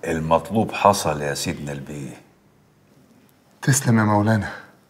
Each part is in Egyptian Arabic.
المطلوب حصل يا سيدنا البيه تسلم يا مولانا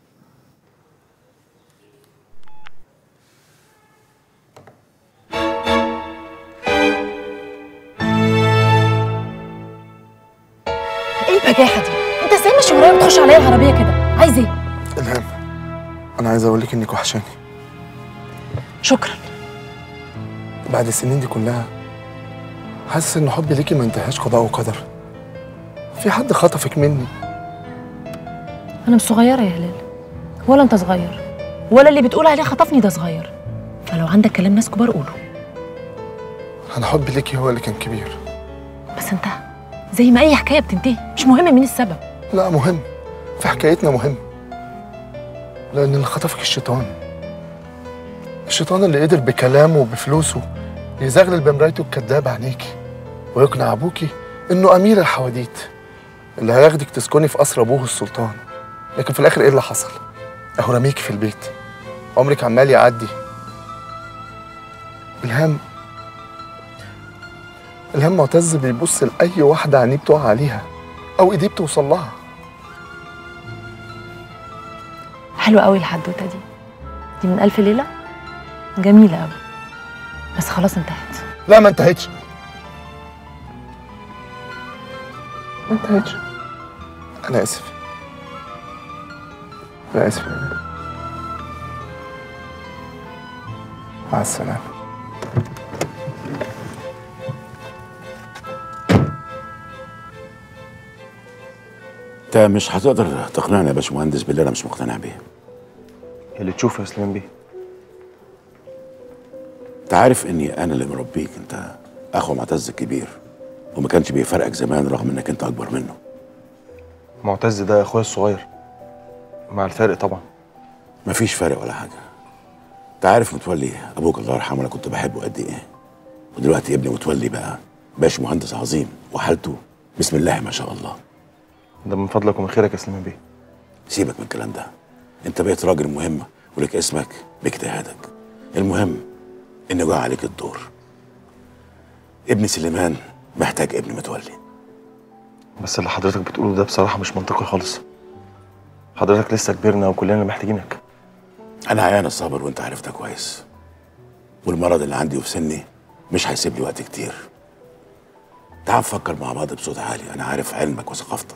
ايه البجاحه دي انت ازاي ماشي ورايا بتخش عليا العربيه كده عايز ايه الهام انا عايز اقول لك انك وحشاني شكرا بعد السنين دي كلها حاسس ان حبي ليكي ما انتهاش قضاء وقدر في حد خطفك مني انا مش صغيره يا هلال ولا انت صغير ولا اللي بتقول عليه خطفني ده صغير فلو عندك كلام ناس كبار قوله انا حبي ليكي هو اللي كان كبير بس انتهى زي ما اي حكايه بتنتهي مش مهم مين السبب لا مهم في حكايتنا مهم لان اللي خطفك الشيطان الشيطان اللي قدر بكلامه وبفلوسه يزغلل بمرايته الكدابة عينيكي ويقنع ابوكي انه امير الحواديت اللي هياخدك تسكني في قصر ابوه السلطان لكن في الاخر ايه اللي حصل اهو رميكي في البيت عمرك عمال يعدي الهام الهام معتز بيبص لاي واحده عينيه بتقع عليها او ايديه بتوصل لها حلوه قوي الحدوته دي دي من الف ليله جميله قوي بس خلاص انتهت لا ما انتهتش ما انتهتش انا اسف انا اسف مع السلامه انت مش هتقدر تقنعني يا باشمهندس باللي انا مش مقتنع بيه اللي تشوفه يا سليمان بيه انت عارف اني انا اللي مربيك انت اخو معتز الكبير وما كانش بيفرقك زمان رغم انك انت اكبر منه معتز ده اخويا الصغير مع الفارق طبعا مفيش فرق ولا حاجه انت عارف متولي ابوك الله يرحمه انا كنت بحبه قد ايه ودلوقتي ابني متولي بقى باش مهندس عظيم وحالته بسم الله ما شاء الله ده من فضلك ومن خيرك يا سليمان بيه سيبك من الكلام ده انت بقيت راجل مهم ولك اسمك باجتهادك المهم ان جه عليك الدور ابن سليمان محتاج ابن متولي بس اللي حضرتك بتقوله ده بصراحه مش منطقي خالص حضرتك لسه كبرنا وكلنا محتاجينك انا عيان الصبر وانت عارف ده كويس والمرض اللي عندي وفي سني مش هيسيب لي وقت كتير تعال نفكر مع بعض بصوت عالي انا عارف علمك وثقافتك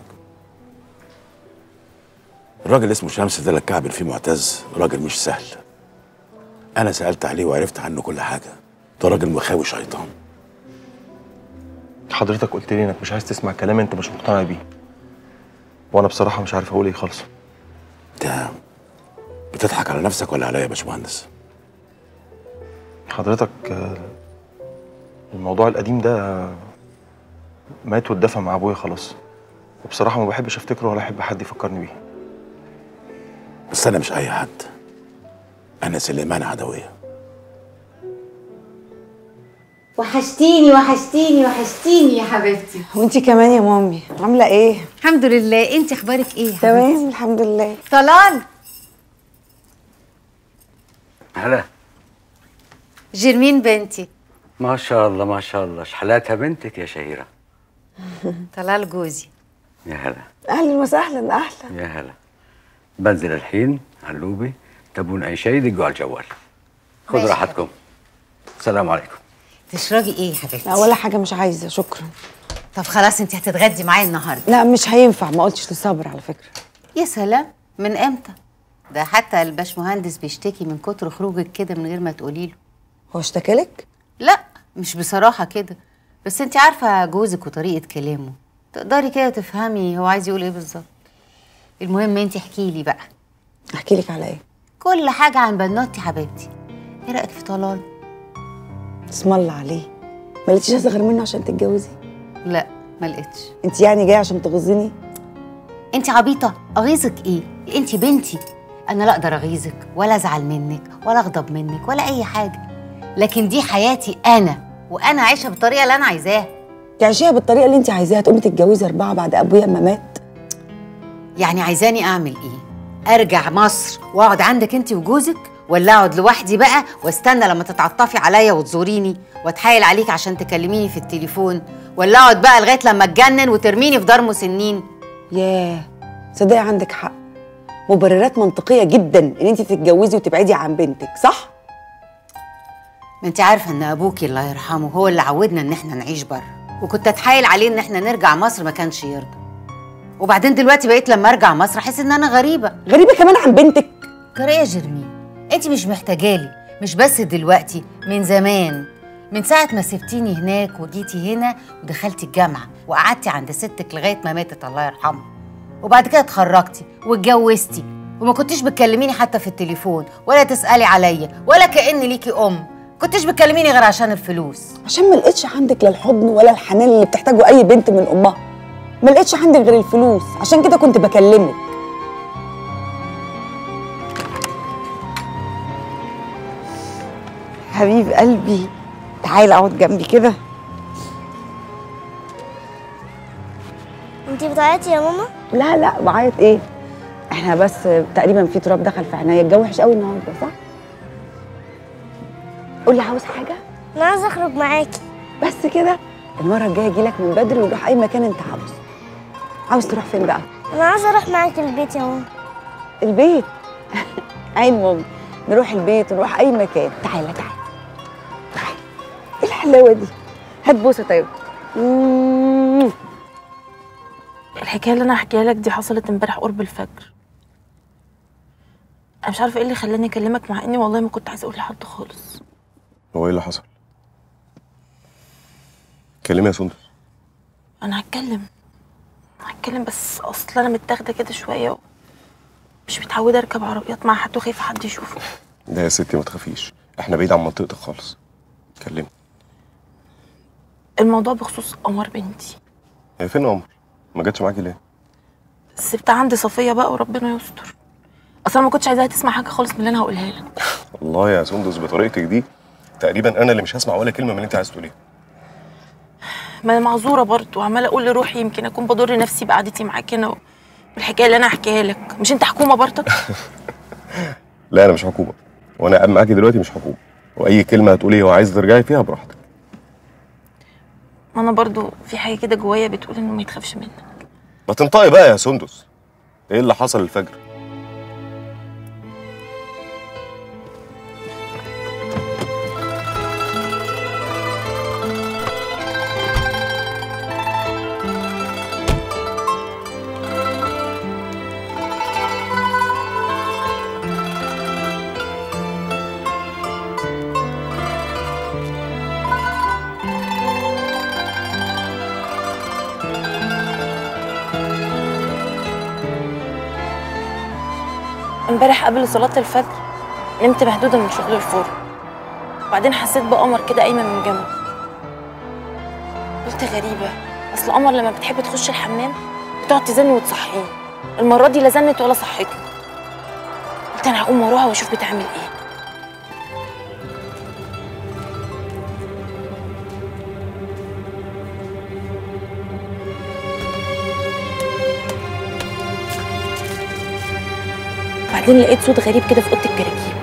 الراجل اللي اسمه شمس ده اللي اتكعبل فيه معتز راجل مش سهل انا سالت عليه وعرفت عنه كل حاجه ده راجل مخاوي شيطان حضرتك قلت لي انك مش عايز تسمع كلام انت مش مقتنع بيه وانا بصراحه مش عارف اقول ايه خالص انت بتضحك على نفسك ولا عليا يا باشمهندس حضرتك آه، الموضوع القديم ده آه، مات واتدفن مع ابويا خلاص وبصراحه ما بحبش افتكره ولا احب حد يفكرني بيه بس انا مش اي حد انا سليمان عدويه وحشتيني وحشتيني وحشتيني يا حبيبتي وانتي كمان يا مامي عامله ايه الحمد لله انت اخبارك ايه يا تمام حبيبتي؟ الحمد لله طلال هلا جرمين بنتي ما شاء الله ما شاء الله شحلاتها بنتك يا شهيرة طلال جوزي يا هلا اهلا وسهلا اهلا يا هلا بنزل الحين علوبي تبون أي شيء دقوا على الجوال خذوا ماشي راحتكم السلام عليكم تشربي ايه يا حبيبتي لا ولا حاجه مش عايزه شكرا طب خلاص انت هتتغدي معايا النهارده لا مش هينفع ما قلتش لصبر على فكره يا سلام من امتى ده حتى الباشمهندس بيشتكي من كتر خروجك كده من غير ما تقولي له هو اشتكالك لا مش بصراحه كده بس انت عارفه جوزك وطريقه كلامه تقدري كده تفهمي هو عايز يقول ايه بالظبط المهم انت احكي لي بقى احكي لك على ايه كل حاجه عن بنوتي حبيبتي ايه رايك في طلال اسم الله عليه ما لقيتيش اصغر منه عشان تتجوزي لا ما لقيتش انت يعني جايه عشان تغيظيني انت عبيطه اغيظك ايه انت بنتي انا لا اقدر اغيظك ولا ازعل منك ولا اغضب منك ولا اي حاجه لكن دي حياتي انا وانا عايشه بالطريقه اللي انا عايزاها تعيشيها بالطريقه اللي انت عايزاها تقومي تتجوزي اربعه بعد ابويا ما مات يعني عايزاني اعمل ايه ارجع مصر واقعد عندك انت وجوزك ولا اقعد لوحدي بقى واستنى لما تتعطفي عليا وتزوريني واتحايل عليك عشان تكلميني في التليفون ولا اقعد بقى لغايه لما اتجنن وترميني في دار مسنين ياه صدقي عندك حق مبررات منطقيه جدا ان انت تتجوزي وتبعدي عن بنتك صح ما انت عارفه ان ابوكي الله يرحمه هو اللي عودنا ان احنا نعيش بره وكنت اتحايل عليه ان احنا نرجع مصر ما كانش يرضى وبعدين دلوقتي بقيت لما ارجع مصر احس ان انا غريبه غريبه كمان عن بنتك جرى يا جرمين انت مش محتاجالي مش بس دلوقتي من زمان من ساعة ما سبتيني هناك وجيتي هنا ودخلتي الجامعة وقعدتي عند ستك لغاية ما ماتت الله يرحمها وبعد كده اتخرجتي واتجوزتي وما كنتيش بتكلميني حتى في التليفون ولا تسألي عليا ولا كأن ليكي أم كنتيش بتكلميني غير عشان الفلوس عشان ما لقيتش عندك لا الحضن ولا الحنان اللي بتحتاجه اي بنت من امها ما لقيتش عندك غير الفلوس عشان كده كنت بكلمك حبيب قلبي تعالى اقعد جنبي كده انتي بتعيطي يا ماما لا لا بعيط ايه احنا بس تقريبا في تراب دخل في عينيا الجو وحش قوي النهارده صح قولي عاوز حاجه انا عايزه اخرج معاكي بس كده المره الجايه اجي لك من بدري ونروح اي مكان انت عاوزه عاوز تروح فين بقى انا عايزه اروح معاكي البيت يا ماما البيت عين ماما نروح البيت ونروح اي مكان تعالى تعالى تعالى ايه الحلاوه دي هات بوسه طيب مم. الحكايه اللي انا هحكيها لك دي حصلت امبارح قرب الفجر انا مش عارفه ايه اللي خلاني اكلمك مع اني والله ما كنت عايزه اقول لحد خالص هو ايه اللي حصل؟ كلمي يا سندس انا هتكلم هتكلم بس اصل انا متاخده كده شويه و... مش متعوده اركب عربيات مع حد وخايفه حد يشوفه لا يا ستي ما تخافيش احنا بعيد عن منطقتك خالص كلمي الموضوع بخصوص قمر بنتي هي فين عمر؟ ما جاتش معاكي ليه؟ سبتها عندي صفيه بقى وربنا يستر اصلا ما كنتش عايزاها تسمع حاجه خالص من اللي انا هقولها لك والله يا سندس بطريقتك دي تقريبا انا اللي مش هسمع ولا كلمه من اللي انت عايز تقوليها ما انا معذوره برضه وعماله اقول لروحي يمكن اكون بضر نفسي بقعدتي معاك هنا والحكايه اللي انا هحكيها لك مش انت حكومه برضك لا انا مش حكومه وانا قاعد معاكي دلوقتي مش حكومه واي كلمه هتقوليها وعايزه ترجعي فيها براحتك ما انا برضه في حاجه كده جوايا بتقول انه ما يتخافش منك ما تنطقي بقى يا سندس ايه اللي حصل الفجر؟ امبارح قبل صلاة الفجر نمت مهدودة من شغل الفرن وبعدين حسيت بقمر كده قايمة من جنبي قلت غريبة أصل قمر لما بتحب تخش الحمام بتقعد تزن وتصحيني المرة دي لا زنت ولا صحتني قلت أنا هقوم وراها وأشوف بتعمل إيه بعدين لقيت صوت غريب كده في اوضه الكراكيب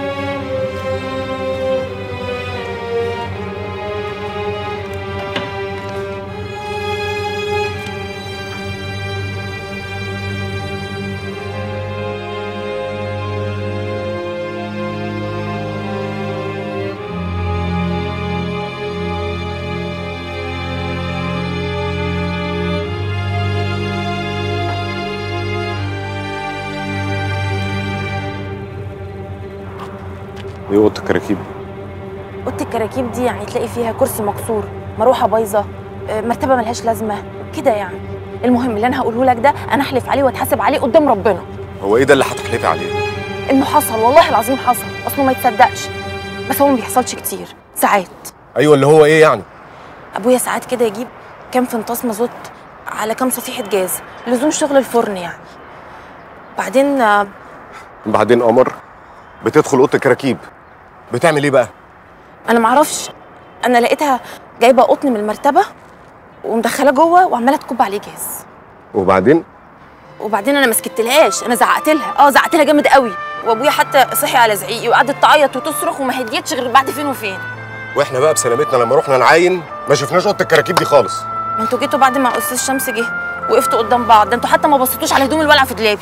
ايه اوضه الكراكيب؟ اوضه الكراكيب دي يعني تلاقي فيها كرسي مكسور مروحه بايظه آه، مرتبه ملهاش لازمه كده يعني المهم اللي انا هقوله لك ده انا احلف عليه واتحاسب عليه قدام ربنا هو ايه ده اللي هتحلفي عليه؟ انه حصل والله العظيم حصل اصله ما يتصدقش بس هو ما بيحصلش كتير ساعات ايوه اللي هو ايه يعني؟ ابويا ساعات كده يجيب كام فنطاس مازوت على كام صفيحه جاز لزوم شغل الفرن يعني بعدين آه، بعدين قمر بتدخل اوضه الكراكيب بتعمل ايه بقى؟ انا معرفش انا لقيتها جايبه قطن من المرتبه ومدخلاه جوه وعماله تكب عليه جاز وبعدين وبعدين انا ما سكتلهاش انا زعقت لها اه زعقت لها جامد قوي وابويا حتى صحي على زعيقي وقعدت تعيط وتصرخ وما هديتش غير بعد فين وفين واحنا بقى بسلامتنا لما رحنا نعاين ما شفناش اوضه الكراكيب دي خالص ما انتوا جيتوا بعد ما استاذ شمس جه وقفتوا قدام بعض ده انتوا حتى ما بصيتوش على هدوم الولع في دولابي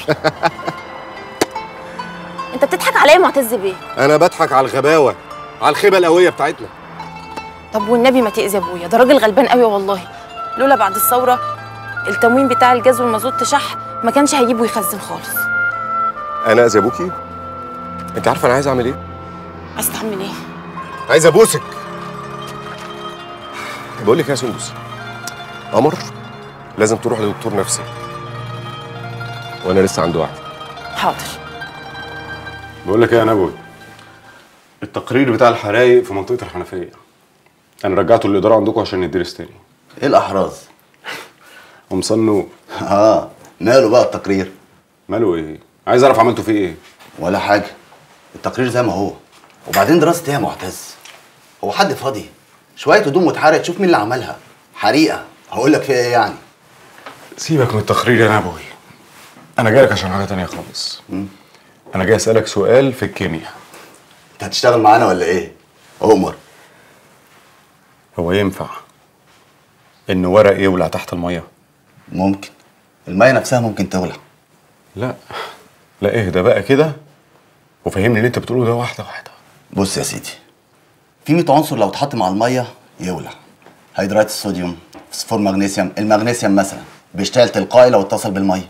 انت بتضحك عليا يا معتز بيه انا بضحك على الغباوه على الخيبه القويه بتاعتنا طب والنبي ما تاذي ابويا ده راجل غلبان قوي والله لولا بعد الثوره التموين بتاع الجاز والمازوت شح ما كانش هيجيب ويخزن خالص انا اذي ابوكي انت عارفه انا عايز اعمل ايه عايز تعمل ايه عايز ابوسك بقول لك يا سندس قمر لازم تروح لدكتور نفسي وانا لسه عندي واحده حاضر بقول لك ايه يا نبوي التقرير بتاع الحرايق في منطقه الحنفيه انا رجعته للاداره عندكم عشان يدرس تاني ايه الاحراز ومصنو اه ماله بقى التقرير ماله ايه عايز اعرف عملتوا فيه ايه ولا حاجه التقرير زي ما هو وبعدين دراسه ايه يا معتز هو حد فاضي شويه هدوم واتحرقت تشوف مين اللي عملها حريقه هقول لك فيها ايه يعني سيبك من التقرير يا نبوي انا جايلك عشان حاجه تانية خالص انا جاي اسالك سؤال في الكيمياء انت هتشتغل معانا ولا ايه عمر هو ينفع ان ورق يولع تحت الميه ممكن الميه نفسها ممكن تولع لا لا اهدى بقى كده وفهمني اللي انت بتقوله ده واحده واحده بص يا سيدي في 100 عنصر لو اتحط مع الميه يولع هيدرات الصوديوم فوسفور مغنيسيوم المغنيسيوم مثلا بيشتغل تلقائي لو اتصل بالميه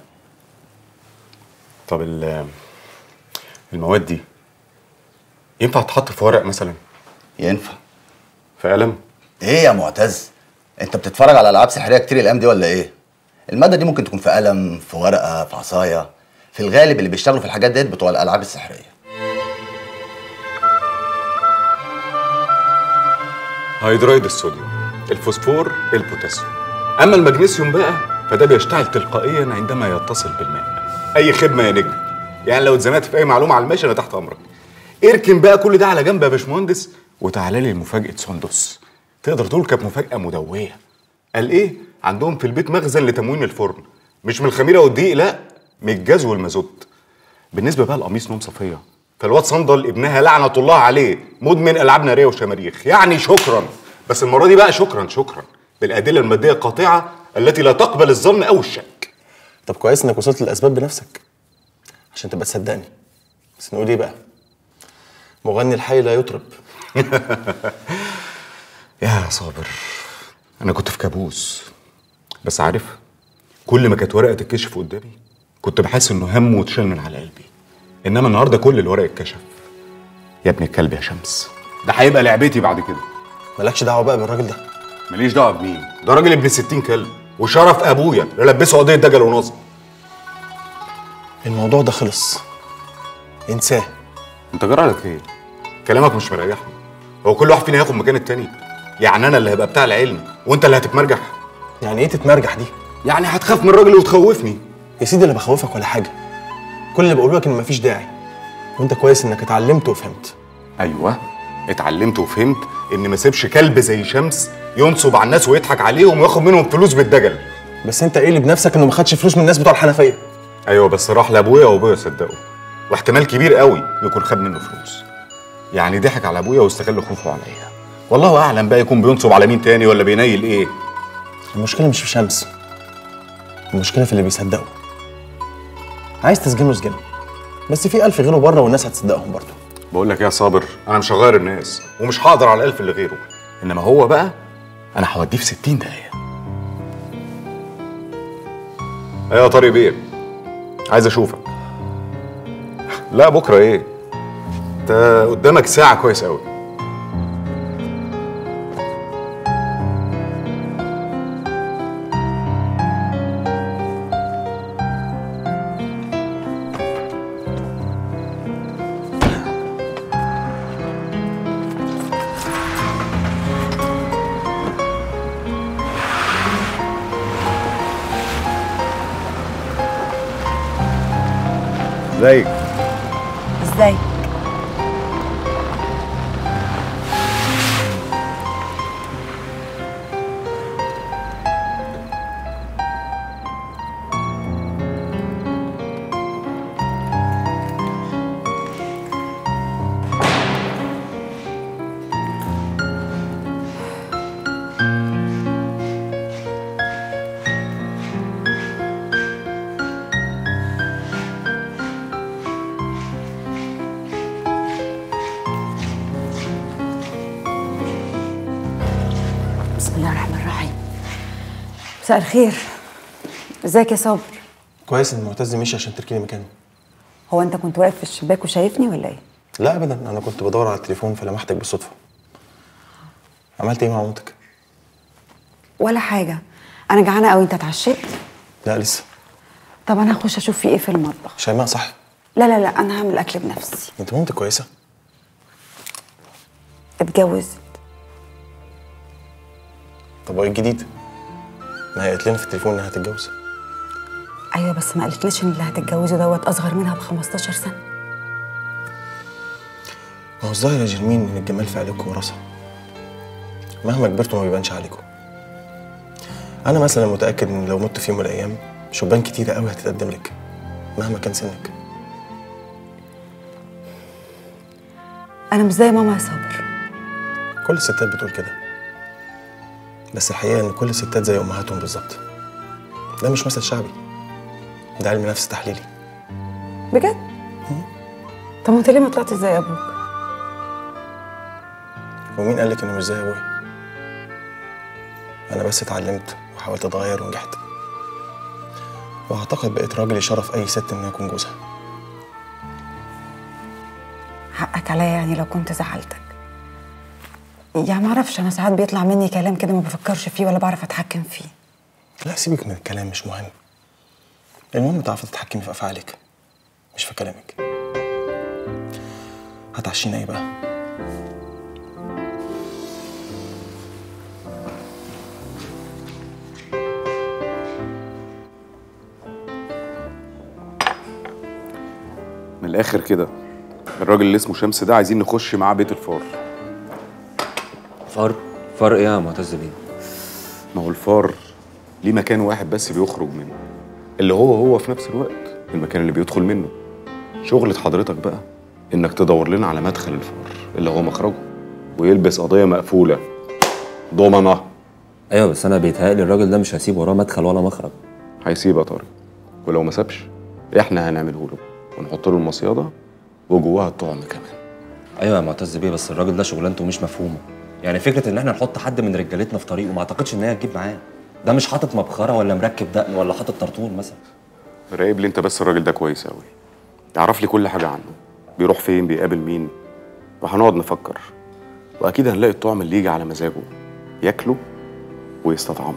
طب ال- المواد دي ينفع تحط في ورق مثلا ينفع في قلم ايه يا معتز انت بتتفرج على العاب سحريه كتير الايام دي ولا ايه الماده دي ممكن تكون في قلم في ورقه في عصايه في الغالب اللي بيشتغلوا في الحاجات ديت بتوع الالعاب السحريه هيدرايد الصوديوم الفوسفور البوتاسيوم اما المغنيسيوم بقى فده بيشتغل تلقائيا عندما يتصل بالماء اي خدمه يا نجم يعني لو اتزنقت في اي معلومه على الماشي انا تحت امرك اركن بقى كل ده على جنب يا باشمهندس وتعالى لي مفاجاه سندس تقدر تقول كانت مفاجاه مدويه قال ايه عندهم في البيت مخزن لتموين الفرن مش من الخميره والدقيق لا من الجاز والمازوت بالنسبه بقى لقميص نوم صفيه فالواد صندل ابنها لعنه الله عليه مدمن العاب ناريه وشماريخ يعني شكرا بس المره دي بقى شكرا شكرا بالادله الماديه القاطعه التي لا تقبل الظن او الشك طب كويس انك وصلت للاسباب بنفسك عشان تبقى تصدقني بس نقول ايه بقى مغني الحي لا يطرب يا صابر انا كنت في كابوس بس عارف كل ما كانت ورقه تتكشف قدامي كنت بحس انه هم واتشال من على قلبي انما النهارده كل الورق اتكشف يا ابن الكلب يا شمس ده هيبقى لعبتي بعد كده مالكش دعوه بقى بالراجل ده ماليش دعوه بمين ده راجل ابن 60 كلب وشرف ابويا لبسه قضيه دجل ونصب الموضوع ده خلص انساه انت جرى لك ايه كلامك مش مريحني هو كل واحد فينا هياخد مكان التاني يعني انا اللي هبقى بتاع العلم وانت اللي هتتمرجح يعني ايه تتمرجح دي يعني هتخاف من الراجل وتخوفني يا سيدي انا بخوفك ولا حاجه كل اللي بقوله لك ان مفيش داعي وانت كويس انك اتعلمت وفهمت ايوه اتعلمت وفهمت ان ما سيبش كلب زي شمس ينصب على الناس ويضحك عليهم وياخد منهم فلوس بالدجل بس انت ايه اللي بنفسك انه ما خدش فلوس من الناس بتوع الحنفيه ايوه بس راح لابويا وابويا صدقه واحتمال كبير قوي يكون خد منه فلوس يعني ضحك على ابويا واستغل خوفه عليا والله اعلم بقى يكون بينصب على مين تاني ولا بينيل ايه المشكله مش في شمس المشكله في اللي بيصدقوا عايز تسجنه اسجنه بس في ألف غيره بره والناس هتصدقهم برضه بقول لك يا صابر انا مش هغير الناس ومش هقدر على الالف اللي غيره انما هو بقى انا هوديه في 60 دقيقه ايه يا طارق بيه عايز اشوفك لا بكره ايه انت قدامك ساعه كويس قوي ازيك ازاي مساء الخير ازيك يا صابر كويس ان معتز مشي عشان تركني مكانه هو انت كنت واقف في الشباك وشايفني ولا ايه لا ابدا انا كنت بدور على التليفون فلمحتك بالصدفه عملت ايه مع مامتك ولا حاجه انا جعانه قوي انت اتعشيت لا لسه طب انا هخش اشوف في ايه في المطبخ شيماء صح لا لا لا انا هعمل اكل بنفسي انت مامتك كويسه اتجوزت طب وايه الجديد ما هي قالت لنا في التليفون انها هتتجوز ايوه بس ما قالتليش ان اللي هتتجوزه دوت اصغر منها ب 15 سنه ما هو الظاهر يا جرمين ان الجمال في عينيكوا وراثه مهما كبرتوا ما بيبانش عليكم انا مثلا متاكد ان لو مت في يوم من الايام شبان كتيره قوي هتتقدم لك مهما كان سنك انا مش زي ماما يا صابر كل الستات بتقول كده بس الحقيقه ان كل الستات زي امهاتهم بالظبط ده مش مثل شعبي ده علم نفس تحليلي بجد طب وانت ليه ما طلعتش زي ابوك ومين قال لك اني مش زي ابويا انا بس اتعلمت وحاولت اتغير ونجحت واعتقد بقيت راجل يشرف اي ست انها يكون جوزها حقك عليا يعني لو كنت زعلتك يعني ما اعرفش انا ساعات بيطلع مني كلام كده ما بفكرش فيه ولا بعرف اتحكم فيه لا سيبك من الكلام مش مهم المهم تعرفي تتحكمي في افعالك مش في كلامك هتعشينا ايه بقى من الاخر كده الراجل اللي اسمه شمس ده عايزين نخش معاه بيت الفار فار فار ايه يا معتز بيه ما هو الفار ليه مكان واحد بس بيخرج منه اللي هو هو في نفس الوقت المكان اللي بيدخل منه شغلة حضرتك بقى انك تدور لنا على مدخل الفار اللي هو مخرجه ويلبس قضية مقفولة ضمنة ايوه بس انا بيتهيألي الراجل ده مش هيسيب وراه مدخل ولا مخرج هيسيب يا طارق ولو ما سابش احنا هنعمله له ونحط له المصيادة وجواها الطعم كمان ايوه يا معتز بيه بس الراجل ده شغلانته مش مفهومه يعني فكره ان احنا نحط حد من رجالتنا في طريقه ما اعتقدش ان هي هتجيب معاه ده مش حاطط مبخره ولا مركب دقن ولا حاطط طرطور مثلا راقب لي انت بس الراجل ده كويس قوي تعرف لي كل حاجة عنه بيروح فين بيقابل مين وهنقعد نفكر واكيد هنلاقي الطعم اللي يجي على مزاجه ياكله ويستطعمه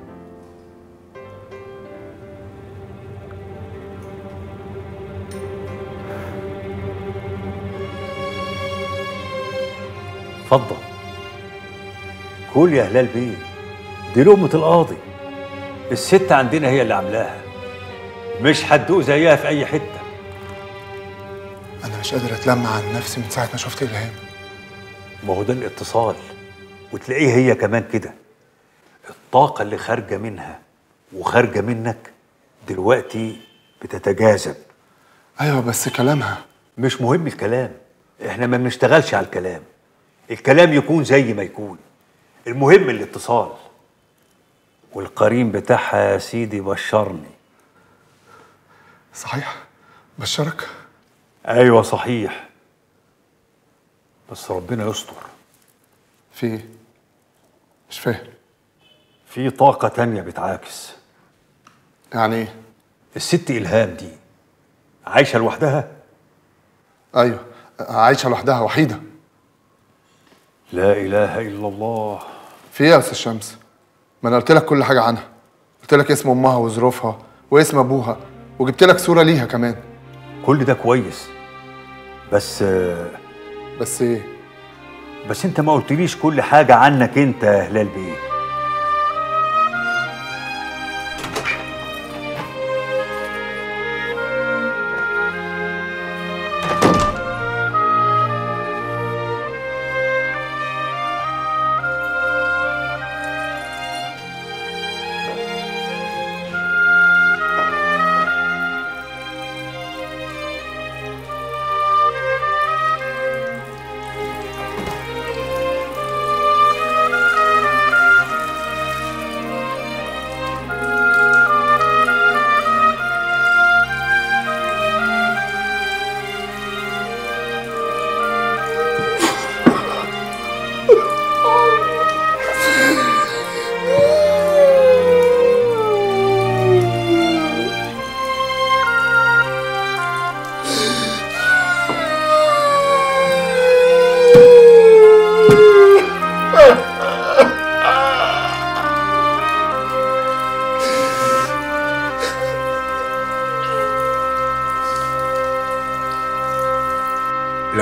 اتفضل كل يا هلال بيه دي لقمة القاضي الست عندنا هي اللي عاملاها مش هتدوق زيها في أي حتة انا مش قادر اتلمع عن نفسي من ساعه ما شفت الهام ما هو ده الاتصال وتلاقيه هي كمان كده الطاقة اللي خارجة منها وخارجة منك دلوقتي بتتجاذب ايوه بس كلامها مش مهم الكلام احنا ما بنشتغلش على الكلام الكلام يكون زي ما يكون المهم الاتصال والقرين بتاعها يا سيدي بشرني صحيح بشرك ايوه صحيح بس ربنا يستر في ايه مش فاهم في طاقة تانية بتعاكس يعني ايه الست إلهام دي عايشة لوحدها ايوه عايشه لوحدها وحيده لا إله إلا الله في ايه يا استاذ شمس ما انا قلت لك كل حاجه عنها قلت لك اسم امها وظروفها واسم ابوها وجبت لك صوره ليها كمان كل ده كويس بس بس ايه بس انت ما قلتليش كل حاجة عنك انت يا هلال بيه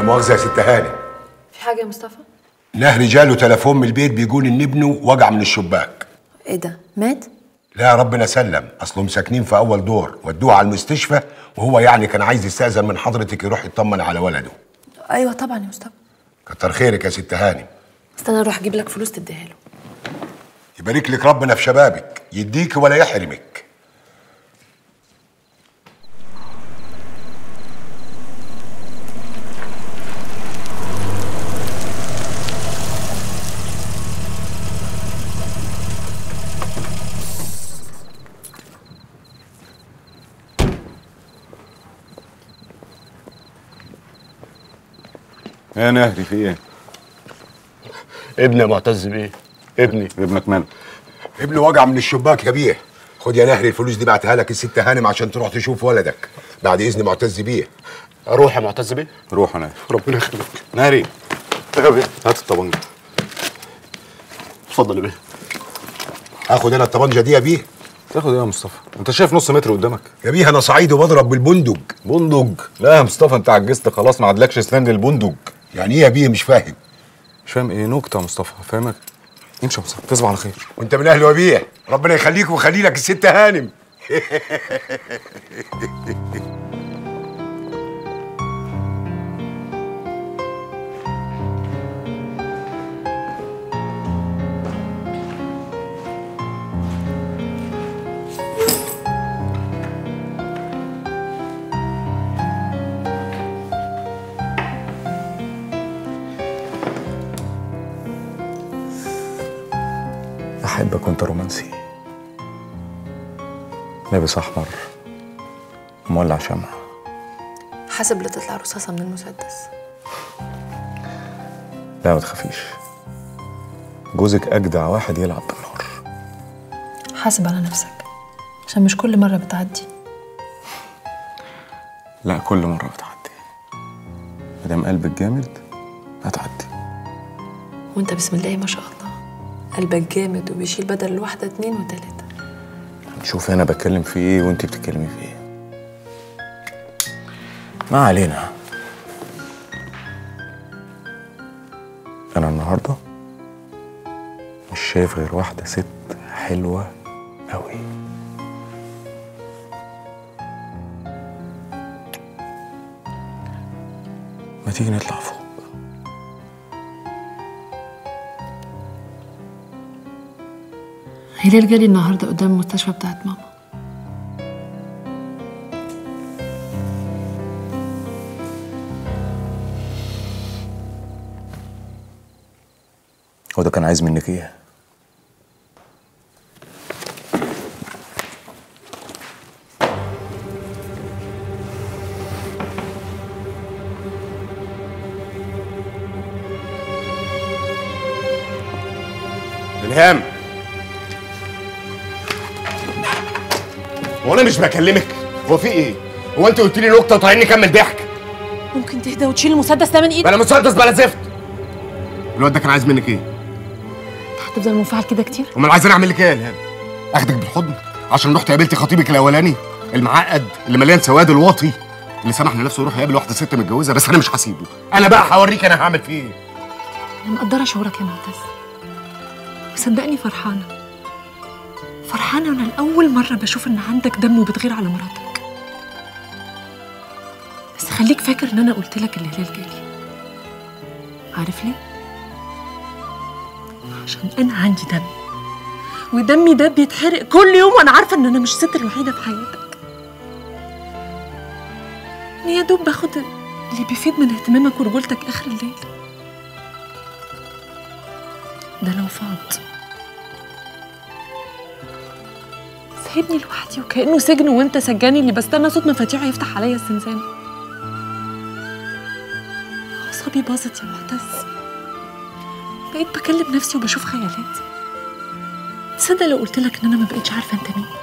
لا مؤاخذه يا ست هاني في حاجه يا مصطفى نهري جاله تليفون من البيت بيقول ان ابنه وجع من الشباك ايه ده مات لا ربنا سلم اصلهم ساكنين في اول دور ودوه على المستشفى وهو يعني كان عايز يستاذن من حضرتك يروح يطمن على ولده ايوه طبعا يا مصطفى كتر خيرك يا ست هاني استنى اروح اجيب لك فلوس تديها له يبارك لك ربنا في شبابك يديك ولا يحرمك يا نهري في ايه؟ ابني يا معتز بيه ابني ابنك ماله؟ ابنه وجع من الشباك يا بيه خد يا نهري الفلوس دي بعتها لك الست هانم عشان تروح تشوف ولدك بعد اذن معتز بيه اروح يا معتز بيه؟ روح انا ربنا يخليك ناري يا بيه هات الطبنجة اتفضل يا بيه هاخد انا الطبنجه دي يا بيه تاخد ايه يا مصطفى؟ انت شايف نص متر قدامك يا بيه انا صعيدي وبضرب بالبندق بندق لا يا مصطفى انت عجزت خلاص ما عادلكش سنان للبندق يعني ايه يا بيه مش فاهم مش فاهم ايه نكته يا مصطفى فاهمك امشي يا مصطفى تصبح على خير وانت من اهل وبيه ربنا يخليك ويخلي لك الست هانم احبك وانت رومانسي لابس احمر ومولع شمعة حاسب لا تطلع رصاصه من المسدس لا ما تخافيش جوزك اجدع واحد يلعب بالنار حاسب على نفسك عشان مش كل مره بتعدي لا كل مرة بتعدي مادام قلبك جامد هتعدي وانت بسم الله ما شاء الله قلبك جامد وبيشيل بدل الواحده اتنين وتلاته شوف انا بتكلم في ايه وانت بتتكلمي في ايه ما علينا انا النهارده مش شايف غير واحده ست حلوه قوي ما تيجي نطلع فوق هلال جالي النهارده قدام المستشفى بتاعت ماما هو ده كان عايز منك ايه الهام هو انا مش بكلمك هو في ايه هو انت قلت لي نكته وطالعين نكمل ضحك ممكن تهدى وتشيل المسدس ده من ايدك بلا مسدس بلا زفت الواد ده كان عايز منك ايه هتفضل منفعل كده كتير امال عايزين اعمل لك ايه يا الهام اخدك بالحضن عشان رحت قابلت خطيبك الاولاني المعقد اللي مليان سواد الواطي اللي سمح لنفسه يروح يقابل واحده ست متجوزه بس انا مش هسيبه انا بقى هوريك انا هعمل فيه ايه انا مقدره شعورك يا معتز وصدقني فرحانه فرحانه وانا لاول مره بشوف ان عندك دم وبتغير على مراتك بس خليك فاكر ان انا قلت لك الهلال جالي عارف ليه عشان انا عندي دم ودمي ده بيتحرق كل يوم وانا عارفه ان انا مش الست الوحيده في حياتك أنا يا دوب باخد اللي بيفيد من اهتمامك ورجولتك اخر الليل ده لو فاض سايبني لوحدي وكأنه سجن وانت سجاني اللي بستنى صوت مفاتيحه يفتح عليا الزنزانة أعصابي باظت يا معتز بقيت بكلم نفسي وبشوف خيالات تصدق لو قلت لك ان انا ما بقتش عارفه انت مين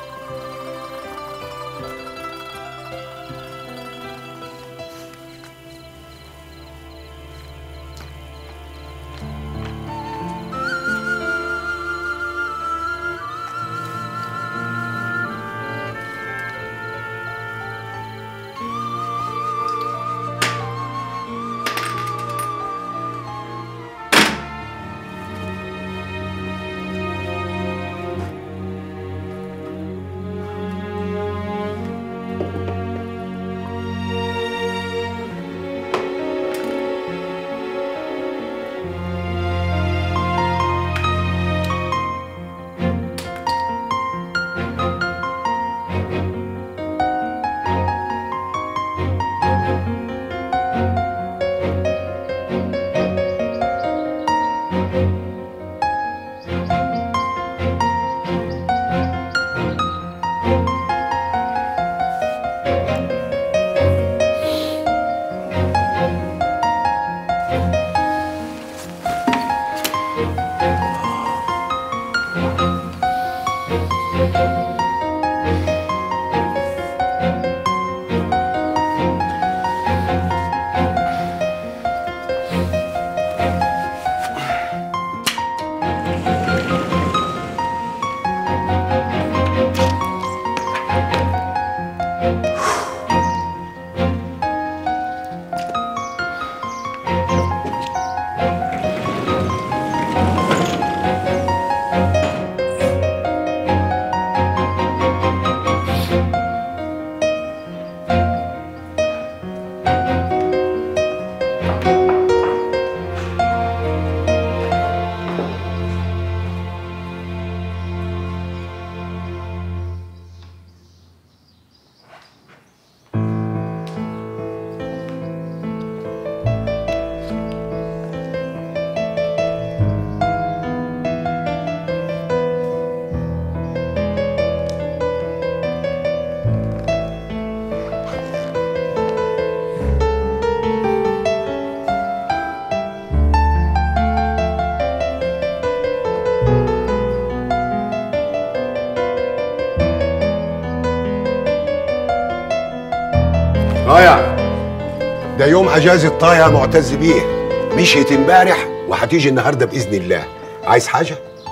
ضايع ده يوم اجازه طايع معتز بيه مشيت امبارح وهتيجي النهارده باذن الله عايز حاجه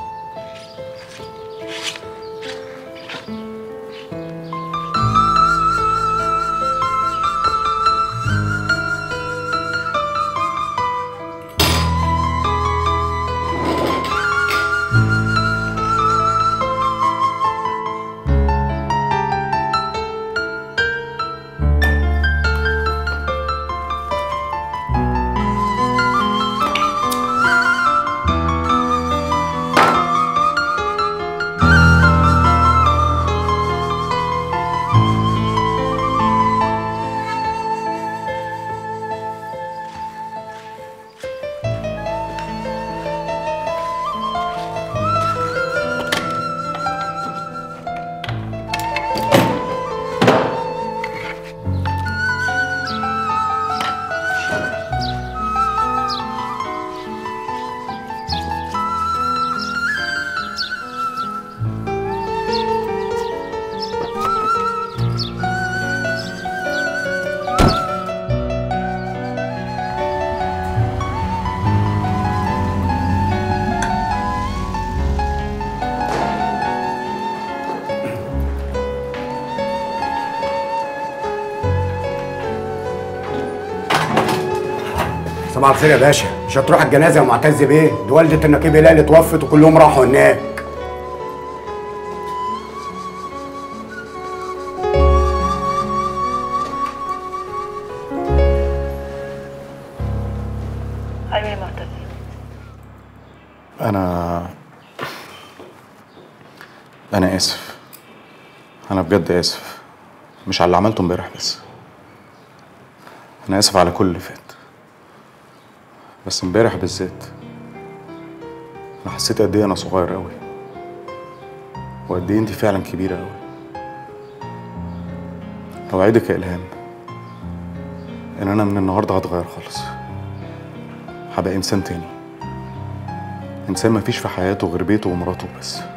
صباح الخير يا باشا مش هتروح الجنازه يا معتز بيه دي والده النقيب هلال اتوفت وكلهم راحوا هناك ايوه يا معتز انا انا اسف انا بجد اسف مش على اللي عملته امبارح بس انا اسف على كل اللي فات بس امبارح بالذات انا حسيت قد ايه انا صغير قوي وقد ايه انت فعلا كبيره قوي اوعدك يا الهام ان انا من النهارده هتغير خالص هبقى انسان تاني انسان مفيش في حياته غير بيته ومراته بس